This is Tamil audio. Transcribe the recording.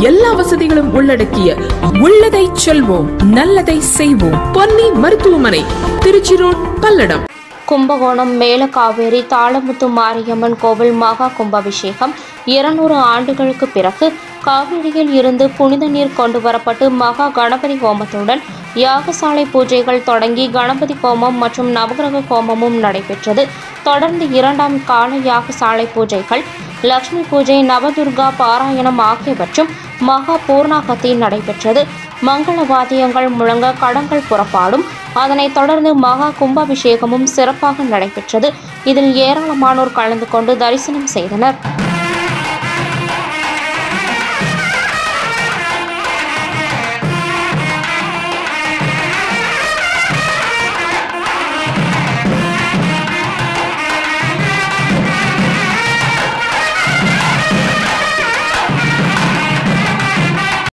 எல்லா வசதிகளும் உள்ளடக்கிய உள்ளதை செல்வோம் நல்லதை செய்வோம் பொன்னி மருத்துவமனை திருச்சி ரோட் பல்லடம் கும்பகோணம் மேலகாவேரி தாளமுத்து மாரியம்மன் கோவில் மகா கும்பாபிஷேகம் இருநூறு ஆண்டுகளுக்கு பிறகு காவிரியில் இருந்து புனித நீர் கொண்டு வரப்பட்டு மகா கணபதி ஹோமத்துடன் யாகசாலை பூஜைகள் தொடங்கி கணபதி ஹோமம் மற்றும் நவகிரக ஹோமமும் நடைபெற்றது தொடர்ந்து இரண்டாம் கால யாகசாலை பூஜைகள் லட்சுமி பூஜை நவதுர்கா பாராயணம் ஆகியவற்றும் மகா பூர்ணாகத்தி நடைபெற்றது மங்கள வாத்தியங்கள் முழங்க கடங்கள் புறப்பாடும் அதனைத் தொடர்ந்து மகா கும்பாபிஷேகமும் சிறப்பாக நடைபெற்றது இதில் ஏராளமானோர் கலந்து கொண்டு தரிசனம் செய்தனர்